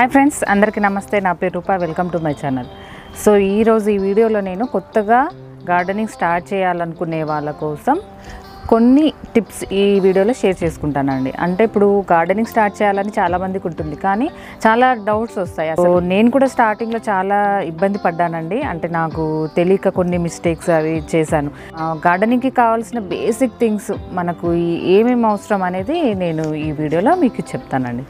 hi friends అందరికీ నమస్తే నా పేరు Rupa welcome to my channel so ఈరోజు ఈ వీడియోలో నేను కొత్తగా గార్డెనింగ్ స్టార్ట్ చేయాలనుకునే వాళ్ళ కోసం కొన్ని టిప్స్ ఈ వీడియోలో షేర్ చేసుకుంటానండి అంటే ఇప్పుడు గార్డెనింగ్ స్టార్ట్ చేయాలని చాలా మందికి ఉంటుంది కానీ చాలా డౌట్స్ వస్తాయి సో నేను కూడా స్టార్టింగ్లో చాలా ఇబ్బంది పడ్డానండి అంటే నాకు తెలియక కొన్ని మిస్టేక్స్ అవి చేశాను గార్డెనింగ్కి కావాల్సిన బేసిక్ థింగ్స్ మనకు ఈ ఏమేమి అవసరం అనేది నేను ఈ వీడియోలో మీకు చెప్తానండి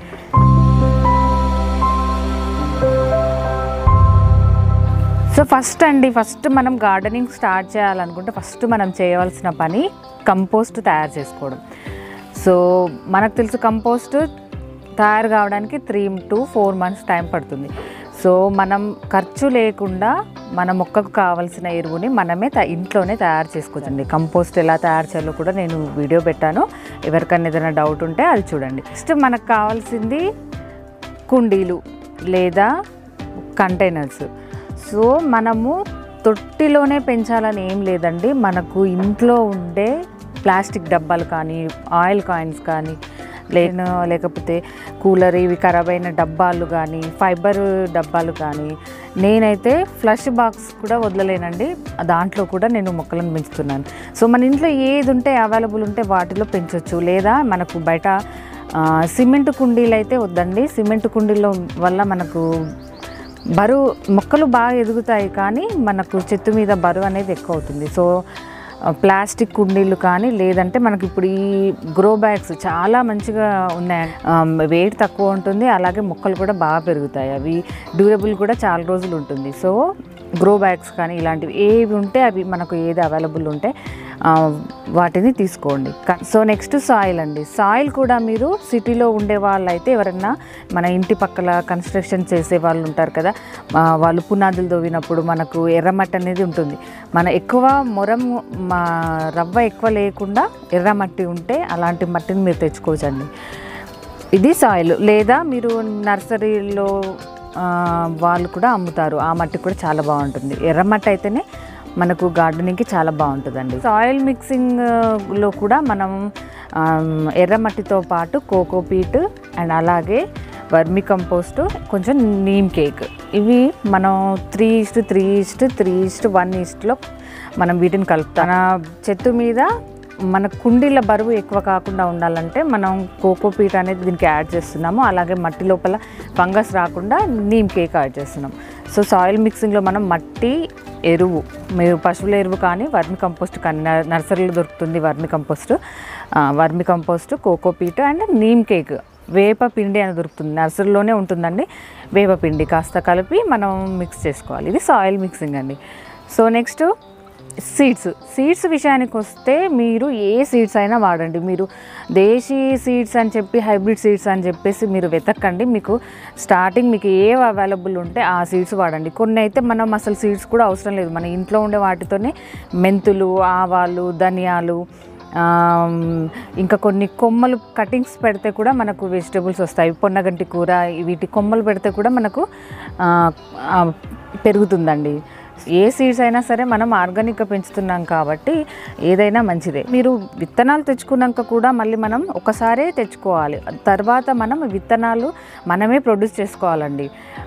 సో ఫస్ట్ అండి ఫస్ట్ మనం గార్డెనింగ్ స్టార్ట్ చేయాలనుకుంటే ఫస్ట్ మనం చేయవలసిన పని కంపోస్ట్ తయారు చేసుకోవడం సో మనకు తెలుసు కంపోస్ట్ తయారు కావడానికి three to four months time పడుతుంది సో మనం ఖర్చు లేకుండా మన మొక్కకు కావాల్సిన ఎరువుని మనమే త- ఇంట్లోనే తయారు చేసుకోవచ్చండి కంపోస్ట్ ఎలా తయారు చేయాలో కూడా నేను వీడియో పెట్టాను ఎవరికైనా ఏదైనా డౌట్ ఉంటే అది చూడండి నెక్స్ట్ మనకు కావాల్సింది కుండీలు లేదా కంటైనర్స్ సో మనము తొట్టిలోనే పెంచాలని ఏం లేదండి మనకు ఇంట్లో ఉండే ప్లాస్టిక్ డబ్బాలు కానీ ఆయిల్ కాయిన్స్ కానీ లేన లేకపోతే కూలర్ ఇవి ఖరాబ్ అయిన డబ్బాలు కానీ ఫైబర్ డబ్బాలు కానీ నేనైతే ఫ్లష్ బాక్స్ కూడా వదలలేనండి దాంట్లో కూడా నేను మొక్కలను పెంచుతున్నాను సో మన ఇంట్లో ఏది ఉంటే అవైలబుల్ ఉంటే వాటిలో పెంచవచ్చు లేదా మనకు బయట ఆ, సిమెంట్ కుండీలు అయితే వద్దండి సిమెంట్ కుండీల వల్ల మనకు బరువు మొక్కలు బాగా ఎదుగుతాయి కానీ మనకు చెట్టు మీద బరువు అనేది ఎక్కువ అవుతుంది సో ఆ, ప్లాస్టిక్ కుండీలు కానీ లేదంటే మనకి ఇప్పుడు ఈ గ్రో బ్యాగ్స్ చాలా మంచిగా ఉన్నాయి వెయిట్ తక్కువ ఉంటుంది అలాగే మొక్కలు కూడా బాగా పెరుగుతాయి అవి డ్యూరబుల్ కూడా చాలా రోజులు ఉంటుంది సో గ్రో బ్యాగ్స్ కానీ ఇలాంటివి ఏవి ఉంటే అవి మనకు ఏది అవైలబుల్ ఉంటే ఆ, వాటిని తీసుకోండి క- సో నెక్స్ట్ సాయిల్ అండి సాయిల్ కూడా మీరు సిటీలో ఉండే వాళ్ళు అయితే ఎవరన్నా మన ఇంటి పక్కల కన్స్ట్రక్షన్ చేసే వాళ్ళు ఉంటారు కదా ఆ, వాళ్ళు పునాదులు తవ్వినప్పుడు మనకు ఎర్రమట్టి అనేది ఉంటుంది మన ఎక్కువ మొరం మా రవ్వ ఎక్కువ లేకుండా ఎర్రమట్టి ఉంటే అలాంటి మట్టిని మీరు తెచ్చుకోవచ్చండి ఇది సాయిల్ లేదా మీరు నర్సరీలో ఆ, వాళ్ళు కూడా అమ్ముతారు ఆ మట్టి కూడా చాలా బాగుంటుంది ఎర్రమట్టి అయితేనే మనకు గార్డెనింగ్కి చాలా బాగుంటుందండి సాయిల్ మిక్సింగ్లో కూడా మనం ఆ, ఎర్రమట్టితో పాటు కోకోపీట్ అండ్ అలాగే వర్మి కంపోస్ట్ కొంచెం నీమ్ కేక్ ఇవి మనం three is to three is to three is to one ఈస్ట్లో మనం వీటిని కలుపుతాం మన చెట్టు మీద మన కుండీల బరువు ఎక్కువ కాకుండా ఉండాలంటే మనం కోకోపీట్ అనేది దీనికి యాడ్ చేస్తున్నాము అలాగే మట్టి లోపల ఫంగస్ రాకుండా నీమ్ కేక్ యాడ్ చేస్తున్నాం సో సాయిల్ మిక్సింగ్లో మనం మట్టి ఎరువు మీరు పశువుల ఎరువు కానీ వర్మి కంపోస్ట్ కానీ నర్- నర్సరీలో దొరుకుతుంది వర్మి కంపోస్ట్ ఆ, vermicompost cocopeat and neem cake వేప పిండి అని దొరుకుతుంది నర్సరీలోనే ఉంటుందండి వేప పిండి కాస్త కలిపి మనం మిక్స్ చేసుకోవాలి ఇది సాయిల్ మిక్సింగ్ అండి సో నెక్స్ట్ సీడ్స్ సీడ్స్ విషయానికి వస్తే మీరు ఏ సీడ్స్ అయినా వాడండి మీరు దేశీ సీడ్స్ అని చెప్పి హైబ్రిడ్ సీడ్స్ అని చెప్పేసి మీరు వెతకండి మీకు స్టార్టింగ్ మీకు ఏ అవైలబుల్ ఉంటే ఆ సీడ్స్ వాడండి కొన్ని అయితే మనం అసలు సీడ్స్ కూడా అవసరం లేదు మన ఇంట్లో ఉండే వాటితోనే మెంతులు ఆవాలు ధనియాలు ఆమ్, ఇంకా కొన్ని కొమ్మలు కటింగ్స్ పెడితే కూడా మనకు వెజిటేబుల్స్ వస్తాయి పొన్నగంటి కూర వీటి కొమ్మలు పెడితే కూడా మనకు ఆ, ఆ, పెరుగుతుందండి ఏ సీడ్స్ అయినా సరే మనం ఆర్గానిక్గా పెంచుతున్నాం కాబట్టి ఏదైనా మంచిదే మీరు విత్తనాలు తెచ్చుకున్నాక కూడా మళ్ళీ మనం ఒకసారే తెచ్చుకోవాలి తర్వాత మనం విత్తనాలు మనమే ప్రొడ్యూస్ చేసుకోవాలండి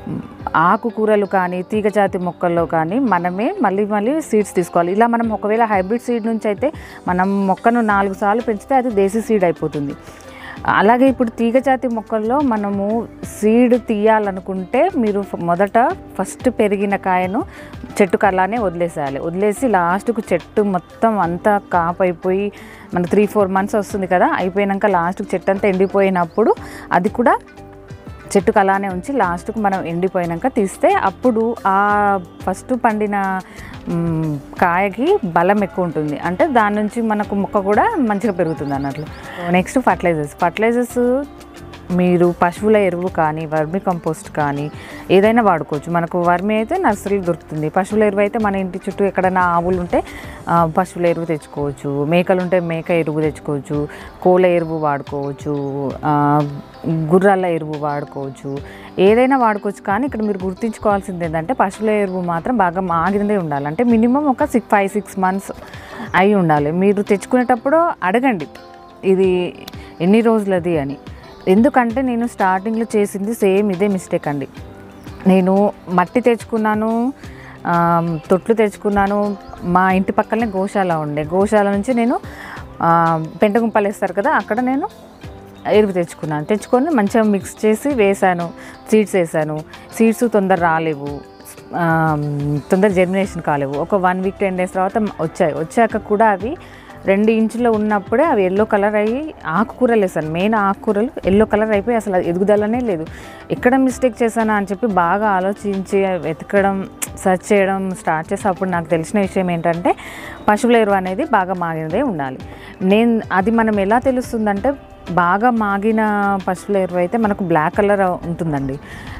ఆకుకూరలు కానీ తీగజాతి మొక్కల్లో కానీ మనమే మళ్ళీ మళ్ళీ సీడ్స్ తీసుకోవాలి ఇలా మనం ఒకవేళ హైబ్రిడ్ సీడ్ నుంచి అయితే మనం మొక్కను నాలుగు సార్లు పెంచితే అది దేశీ సీడ్ అయిపోతుంది అలాగే ఇప్పుడు తీగజాతి మొక్కల్లో మనము సీడ్ తీయాలనుకుంటే మీరు ఫ- మొదట ఫస్ట్ పెరిగిన కాయను చెట్టుకు అలానే వదిలేసేయాలి వదిలేసి లాస్ట్కు చెట్టు మొత్తం అంతా కాపు అయిపోయి మన త్రీ ఫోర్ మంత్స్ వస్తుంది కదా అయిపోయినాక లాస్ట్కి చెట్టు అంతా ఎండిపోయినప్పుడు అది కూడా చెట్టుకు అలానే ఉంచి లాస్ట్కు మనం ఎండిపోయినాక తీస్తే అప్పుడు ఆ ఫస్ట్ పండిన మ్, కాయకి బలం ఎక్కువ ఉంటుంది అంటే దాని నుంచి మనకు మొక్క కూడా మంచిగా పెరుగుతుంది అన్నట్లు నెక్స్ట్ ఫర్టిలైజర్స్ ఫర్టిలైజర్స్ మీరు పశువుల ఎరువు కానీ వర్మి కంపోస్ట్ కానీ ఏదైనా వాడుకోవచ్చు మనకు వర్మి అయితే నర్సరీలో దొరుకుతుంది పశువుల ఎరువు అయితే మన ఇంటి చుట్టూ ఎక్కడైనా ఆవులు ఉంటే ఆ, పశువుల ఎరువు తెచ్చుకోవచ్చు మేకలు ఉంటే మేక ఎరువు తెచ్చుకోవచ్చు కోళ్ళ ఎరువు వాడుకోవచ్చు ఆ, గుర్రాల ఎరువు వాడుకోవచ్చు ఏదైనా వాడుకోవచ్చు కానీ ఇక్కడ మీరు గుర్తుంచుకోవాల్సింది ఏంటంటే పశువుల ఎరువు మాత్రం బాగా మాగినదే ఉండాలి అంటే మినిమం ఒక సిక్స్ ఫైవ్ సిక్స్ మంత్స్ అయి ఉండాలి మీరు తెచ్చుకునేటప్పుడు అడగండి ఇది ఎన్ని రోజులది అని ఎందుకంటే నేను స్టార్టింగ్లో చేసింది సేమ్ ఇదే మిస్టేక్ అండి నేను మట్టి తెచ్చుకున్నాను ఆ, తొట్లు తెచ్చుకున్నాను మా ఇంటి పక్కనే గోశాల ఉండే గోశాల నుంచి నేను ఆ, పెంట గుంపలు వేస్తారు కదా అక్కడ నేను ఎరువు తెచ్చుకున్నాను తెచ్చుకొని మంచిగా మిక్స్ చేసి వేసాను సీడ్స్ వేసాను సీడ్స్ తొందర రాలేవు ఆ, తొందర జర్మినేషన్ కాలేవు ఒక వన్ వీక్ టెన్ డేస్ తర్వాత వచ్చాయి వచ్చాక కూడా అవి రెండు ఇంచులో ఉన్నప్పుడే అవి ఎల్లో కలర్ అయ్యి ఆకుకూరలు వేసాను మెయిన్ ఆకుకూరలు ఎల్లో కలర్ అయిపోయి అసలు అది ఎదుగుదలనే లేదు ఎక్కడ మిస్టేక్ చేశానా అని చెప్పి బాగా ఆలోచించి వెతకడం సెర్చ్ చేయడం స్టార్ట్ చేసి అప్పుడు నాకు తెలిసిన విషయం ఏంటంటే పశువుల ఎరువు అనేది బాగా మాగినదే ఉండాలి నేను అది మనం ఎలా తెలుస్తుందంటే బాగా మాగిన పశువుల ఎరువు అయితే మనకు బ్లాక్ కలర్ ఉంటుందండి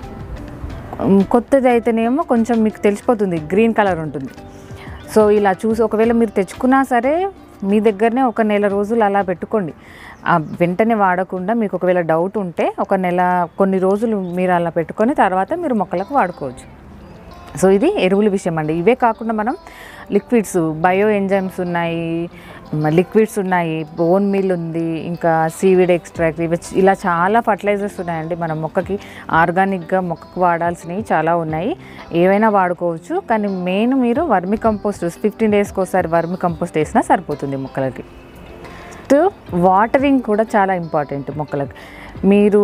ఉమ్, కొత్తది అయితేనేమో కొంచెం మీకు తెలిసిపోతుంది గ్రీన్ కలర్ ఉంటుంది సో ఇలా చూసి ఒకవేళ మీరు తెచ్చుకున్నా సరే మీ దగ్గరనే ఒక నెల రోజులు అలా పెట్టుకోండి ఆ వెంటనే వాడకుండా మీకు ఒకవేళ డౌట్ ఉంటే ఒక నెల కొన్ని రోజులు మీరు అలా పెట్టుకొని తర్వాత మీరు మొక్కలకు వాడుకోవచ్చు సో ఇది ఎరువుల విషయం అండి ఇవే కాకుండా మనం లిక్విడ్స్ బయో ఎంజైమ్స్ ఉన్నాయి లిక్విడ్స్ ఉన్నాయి బోన్ మిల్ ఉంది ఇంకా సీవిడ్ ఎక్స్ట్రాక్ట్ ఇవి చ- ఇలా చాలా ఫర్టిలైజర్స్ ఉన్నాయండి మన మొక్కకి ఆర్గానిక్గా మొక్కకు వాడాల్సినవి చాలా ఉన్నాయి ఏవైనా వాడుకోవచ్చు కానీ మెయిన్ మీరు వర్మి కంపోస్ట్ ఫిఫ్టీన్ డేస్కి ఒకసారి వర్మి కంపోస్ట్ వేసినా సరిపోతుంది మొక్కలకి నెక్స్ట్ వాటరింగ్ కూడా చాలా ఇంపార్టెంట్ మొక్కలకి మీరు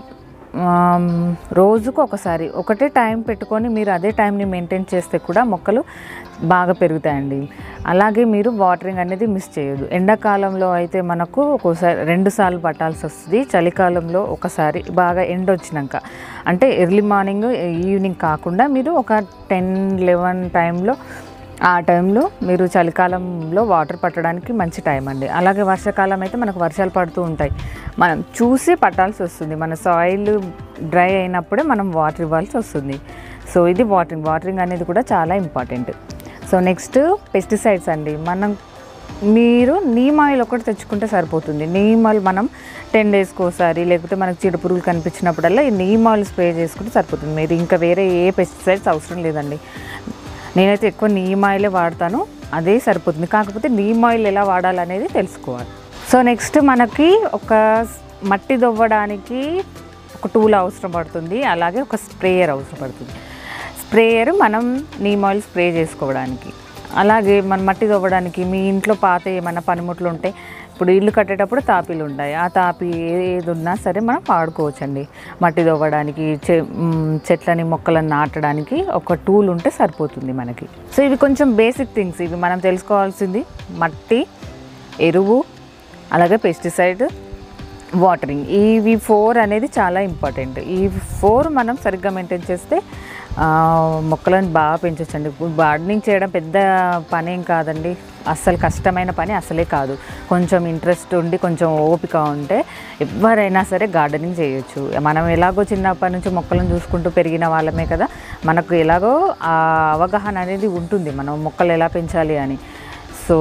ఆమ్, రోజుకు ఒకసారి ఒకటే టైం పెట్టుకొని మీరు అదే టైంని మెయింటైన్ చేస్తే కూడా మొక్కలు బాగా పెరుగుతాయండి అలాగే మీరు వాటరింగ్ అనేది మిస్ చేయొద్దు ఎండాకాలంలో అయితే మనకు ఒక్కోసారి రెండు సార్లు పట్టాల్సి వస్తుంది చలికాలంలో ఒకసారి బాగా ఎండ వచ్చినాక అంటే ఎర్లీ మార్నింగ్ ఈవినింగ్ కాకుండా మీరు ఒక టెన్ లెవెన్ టైంలో ఆ టైంలో మీరు చలికాలంలో వాటర్ పట్టడానికి మంచి టైం అండి అలాగే వర్షాకాలం అయితే మనకు వర్షాలు పడుతూ ఉంటాయి మనం చూసి పట్టాల్సి వస్తుంది మన సాయిల్ డ్రై అయినప్పుడే మనం వాటర్ ఇవ్వాల్సి వస్తుంది సో ఇది వాటరింగ్ వాటరింగ్ అనేది కూడా చాలా ఇంపార్టెంట్ సో నెక్స్ట్ పెస్టిసైడ్స్ అండి మనం మీరు నీమ్ ఆయిల్ ఒకటి తెచ్చుకుంటే సరిపోతుంది నీమ్ ఆయిల్ మనం టెన్ డేస్కి ఒకసారి లేకపోతే మనకు చీడ పురుగులు కనిపించినప్పుడల్లా ఈ నీమ్ ఆయిల్ స్ప్రే చేసుకుంటే సరిపోతుంది మీరు ఇంకా వేరే ఏ పెస్టిసైడ్స్ అవసరం లేదండి నేనైతే ఎక్కువ నీమ్ ఆయిలే వాడతాను అదే సరిపోతుంది కాకపోతే నీమ్ ఆయిల్ ఎలా వాడాలనేది తెలుసుకోవాలి సో నెక్స్ట్ మనకి ఒక మట్టి దొవ్వడానికి ఒక టూల్ అవసరం పడుతుంది అలాగే ఒక స్ప్రేయర్ అవసరం పడుతుంది స్ప్రేయర్ మనం నీమ్ ఆయిల్ స్ప్రే చేసుకోవడానికి అలాగే మన మట్టి తవ్వడానికి మీ ఇంట్లో పాత ఏమైనా పనిముట్లు ఉంటే ఇప్పుడు ఇల్లు కట్టేటప్పుడు తాపీలు ఉంటాయి ఆ తాపి ఏది ఉన్నా సరే మనం వాడుకోవచ్చండి మట్టి తవ్వడానికి చె మ్, చెట్లని మొక్కలను నాటడానికి ఒక టూల్ ఉంటే సరిపోతుంది మనకి సో ఇవి కొంచెం బేసిక్ థింగ్స్ ఇవి మనం తెలుసుకోవాల్సింది మట్టి ఎరువు అలాగే పెస్టిసైడ్ వాటరింగ్ ఇవి ఫోర్ అనేది చాలా ఇంపార్టెంట్ ఈ ఫోర్ మనం సరిగ్గా మెయింటైన్ చేస్తే ఆ, మొక్కలను బాగా పెంచొచ్చండి గార్డెనింగ్ చేయడం పెద్ద పని ఏం కాదండి అస్సలు కష్టమైన పని అసలే కాదు కొంచెం ఇంట్రెస్ట్ ఉండి కొంచెం ఓపిక ఉంటే ఎవరైనా సరే గార్డెనింగ్ చేయొచ్చు మనం ఎలాగో చిన్నప్పటి నుంచి మొక్కలను చూసుకుంటూ పెరిగిన వాళ్ళమే కదా మనకు ఎలాగో ఆ అవగాహన అనేది ఉంటుంది మనం మొక్కలు ఎలా పెంచాలి అని సో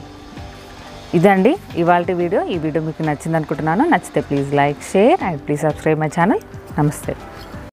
ఇదండి ఇవాళ వీడియో ఈ వీడియో మీకు నచ్చింది అనుకుంటున్నాను నచ్చితే please like share and please subscribe my channel నమస్తే